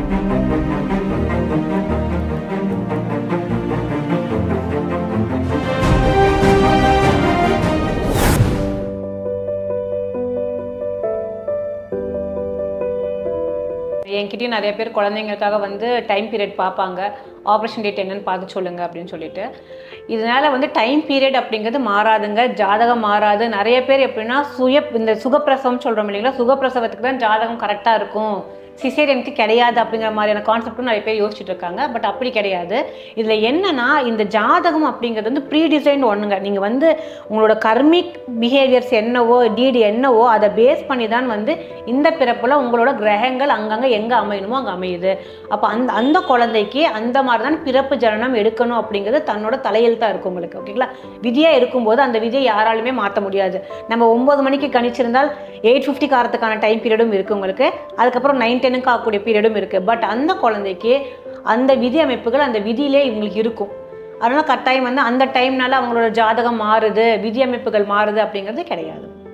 என்கிட்டயும் நிறைய பேர் குழந்தைங்களுக்காக வந்து டைம் பீரியட் பார்ப்பாங்க ஆப்ரேஷன் டேட் என்னன்னு பார்த்து சொல்லுங்க அப்படின்னு சொல்லிட்டு இதனால வந்து டைம் பீரியட் அப்படிங்கிறது மாறாதுங்க ஜாதகம் மாறாது நிறைய பேர் எப்படின்னா சுய இந்த சுகப்பிரசவம் சொல்கிறோம் இல்லைங்களா சுகப்பிரசவத்துக்கு தான் ஜாதகம் கரெக்டாக இருக்கும் சிசேரியனுக்கு கிடையாது அப்படிங்கிற மாதிரியான கான்செப்ட்டும் நிறைய பேர் யோசிச்சுட்டு இருக்காங்க பட் அப்படி கிடையாது இதில் என்னன்னா இந்த ஜாதகம் அப்படிங்கிறது வந்து ப்ரீ டிசைன் ஒன்றுங்க நீங்கள் வந்து உங்களோட கர்மிக் பிஹேவியர்ஸ் என்னவோ டீடு என்னவோ அதை பேஸ் பண்ணி தான் வந்து இந்த பிறப்பில் உங்களோட கிரகங்கள் அங்கங்கே எங்கே அமையணுமோ அங்கே அமையுது அப்போ அந்த அந்த குழந்தைக்கு அந்த மாதிரி தான் பிறப்பு ஜனனம் எடுக்கணும் அப்படிங்கிறது தன்னோட தலையெழுத்தாக இருக்கும் உங்களுக்கு ஓகேங்களா விதியாக இருக்கும்போது அந்த விதியை யாராலுமே மாற்ற முடியாது நம்ம ஒம்பது மணிக்கு கணிச்சிருந்தால் எயிட் ஃபிஃப்டி காரத்துக்கான டைம் பீரியடும் இருக்குது உங்களுக்கு அதுக்கப்புறம் நைன் டென்னுக்கு ஆகக்கூடிய பீரியடும் இருக்குது பட் அந்த குழந்தைக்கு அந்த விதி அமைப்புகள் அந்த விதியிலே இவங்களுக்கு இருக்கும் அதனால் கட்டாயம் வந்து அந்த டைம்னால அவங்களோட ஜாதகம் மாறுது விதி அமைப்புகள் மாறுது அப்படிங்கிறது கிடையாது